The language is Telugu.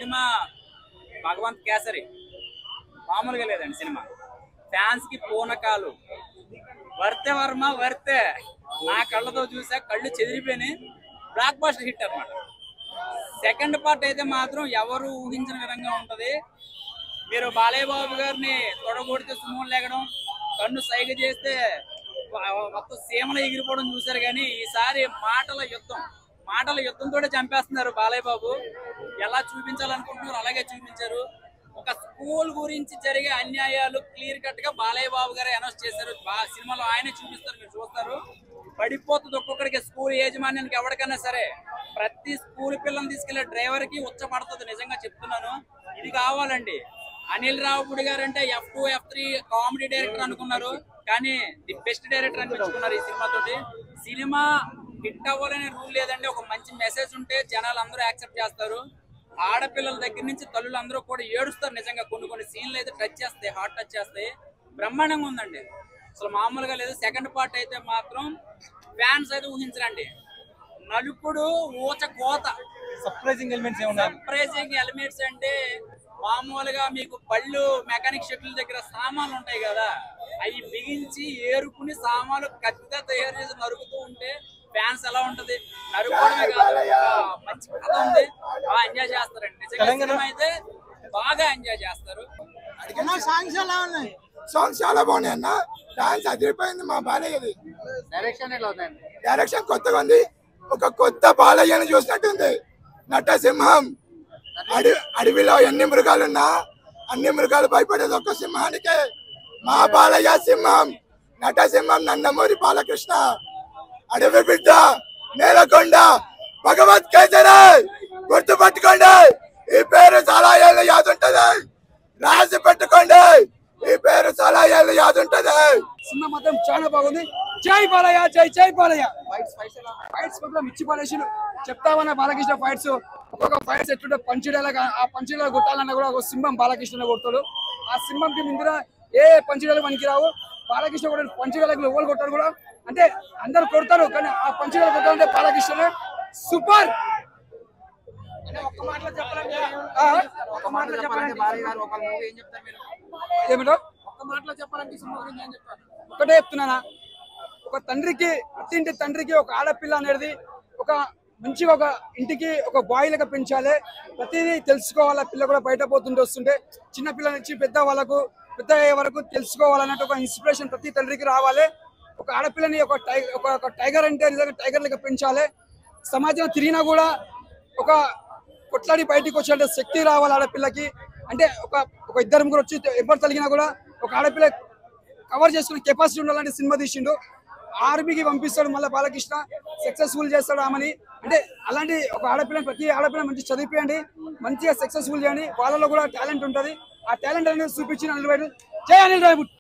సినిమా భగవంత్ కేసరి మామూలుగా లేదండి సినిమా ఫ్యాన్స్ కి పూనకాలు వర్తే వర్మ వర్తే నా కళ్ళతో చూసా కళ్ళు చెదిరిపోయినాయి బ్లాక్ బస్టర్ హిట్ అన్నమాట సెకండ్ పార్ట్ అయితే మాత్రం ఎవరు ఊహించిన విధంగా ఉంటది మీరు బాలయ్య బాబు గారిని తొడగొడితే సుమోలు లేగడం కన్ను సైగ చేస్తే వ- మొత్తం సీమలు ఎగిరిపోవడం చూశారు కానీ ఈసారి మాటల యుద్ధం మాటల యుద్ధంతో చంపేస్తున్నారు బాలయ్య బాబు ఎలా చూపించాలనుకుంటున్నారు అలాగే చూపించారు ఒక స్కూల్ గురించి జరిగే అన్యాయాలు క్లియర్ కట్ గా బాలయ్య బాబు గారు అనౌన్స్ చేశారు బా- సినిమాలో ఆయనే చూపిస్తారు మీరు చూస్తారు పడిపోతుంది ఒక్కొక్కడికి స్కూల్ యాజమాన్యానికి ఎవరికైనా సరే ప్రతి స్కూల్ పిల్లల్ని తీసుకెళ్లే డ్రైవర్ కి ఉచ్చపడుతుంది నిజంగా చెప్తున్నాను ఇది కావాలండి అనిల్ రావుపూడి గారు అంటే F two F three comedy director అనుకున్నారు కానీ ది బెస్ట్ డైరెక్టర్ అనిపించుకున్నారు ఈ సినిమా తోటి సినిమా హిట్ అవ్వాలనే రూల్ లేదండి ఒక మంచి మెసేజ్ ఉంటే జనాలు అందరూ యాక్సెప్ట్ చేస్తారు ఆడపిల్లల దగ్గర నుంచి తల్లులు అందరూ కూడా ఏడుస్తారు నిజంగా కొన్ని కొన్ని సీన్లు అయితే టచ్ చేస్తాయి హార్ట్ టచ్ చేస్తాయి బ్రహ్మాండంగా ఉందండి అసలు మామూలుగా లేదు సెకండ్ పార్ట్ అయితే మాత్రం ఫ్యాన్స్ అయితే ఊహించరండి నలుపుడు ఊచ కోత సర్ప్రైజింగ్ ఎలిమెంట్స్ ఏమున్నాయి సర్ప్రైజింగ్ ఎలిమెంట్స్ అంటే మామూలుగా మీకు బళ్ళు మెకానిక్ షెడ్యూల్ దగ్గర సామాన్లు ఉంటాయి కదా అవి బిగించి ఏరుకుని సామాన్లు కత్తిగా తయారు చేసి నరుకుతూ ఉంటే ఫ్యాన్స్ ఎలా ఉంటది నరుకోవడమే కాదు ఒక మంచి కథ ఉంది బాగా ఎంజాయ్ చేస్తారండి నిజంగా తెలంగాణ- సినిమా అయితే బాగా ఎంజాయ్ చేస్తారు సాంగ్స్ చాలా బాగున్నాయి అన్న డాన్స్ అదిరిపోయింది మా బాలయ్యది డైరెక్షన్ ఎలా ఉందండి డైరెక్షన్ కొత్తగా ఉంది ఒక కొత్త బాలయ్యని చూసినట్టుంది నటసింహం అడి అడవిలో ఎన్ని మృగాలున్నా అన్ని మృగాలు భయపడేది ఒక్క సింహానికే మా బాలయ్య సింహం నటసింహం నందమూరి బాలకృష్ణ అడవి బిడ్డ నేలకొండ భగవత్ కేసరి గుర్తు పట్టుకోండి ఈ పేరు చాలా ఏళ్ళు యాదుంటది రాసి పెట్టుకోండి ఈ పేరు చాలా ఏళ్ళు యాదుంటది సినిమా మాత్రం చాలా బాగుంది జై బాలయ్య జై జై బాలయ్య ఫైట్స్ ఫైట్స్ మాత్రం ఇచ్చి పడేసి చెప్తామన్న బాలకృష్ణ ఫైట్స్ ఒక్కొక్క ఫైట్స్ ఎట్లుంటే పంచిడేలాగా ఆ పంచిడేలా కొట్టాలన్నా కూడా ఒక సింహం బాలకృష్ణ కొడతాడు ఆ సింహంకి ముందర ఏ పంచిడేలు మనకి రావు బాలకృష్ణ కూడా పంచిడేలకు ఎవరు కొట్టారు కూడా అంటే అందరు కొడతారు కానీ ఆ పంచిడేలు కొట్టాలంటే బాలకృష్ణ సూపర్ ఒక్క మాటలో చెప్పాలంటే ఆ, ఒక్క మాటలో చెప్పాలంటే బాలయ్య గారు ఒక మూవీ ఏం చెప్తారు మీరు ఏమిటో ఒక్క మాటలో చెప్పాలంటే ఈ సినిమా గురించి ఏం చెప్తారు ఒకటే చెప్తున్నానా ఒక తండ్రికి ప్రతి ఇంటి తండ్రికి ఒక ఆడపిల్ల అనేది ఒక మంచిగా ఒక ఇంటికి ఒక బాయ్ లెక్క పెంచాలి ప్రతిదీ తెలుసుకోవాలి పిల్ల కూడా బయట పోతుంటే వస్తుంటే చిన్న పిల్ల నుంచి పెద్ద వాళ్ళకు పెద్ద అయ్యే వరకు తెలుసుకోవాలన్నట్టు ఒక ఇన్స్పిరేషన్ ప్రతి తండ్రికి రావాలి ఒక ఆడపిల్లని ఒక టై ఒక ఒక టైగర్ అంటే నిజంగా టైగర్ లెక్క పెంచాలి సమాజం తిరిగినా కూడా ఒక కొట్లాడి బయటికి వచ్చే శక్తి రావాలి ఆడపిల్లకి అంటే ఒక ఒక ఇద్దరు ముగ్గురు వచ్చి ఎవరు తలిగినా కూడా ఒక ఆడపిల్ల కవర్ చేసుకునే కెపాసిటీ ఉండాలంటే సినిమా తీసిండు ఆర్మీకి పంపిస్తాడు మళ్ళీ బాలకృష్ణ సక్సెస్ఫుల్ చేస్తాడు ఆమెని అంటే అలాంటి ఒక ఆడపిల్ల ప్రతి ఆడపిల్ల మంచి చదివిపోయండి మంచిగా సక్సెస్ఫుల్ చేయండి వాళ్ళలో కూడా టాలెంట్ ఉంటుంది ఆ టాలెంట్ అనేది చూపించి నిలబడి జై అనిల్ రాయ్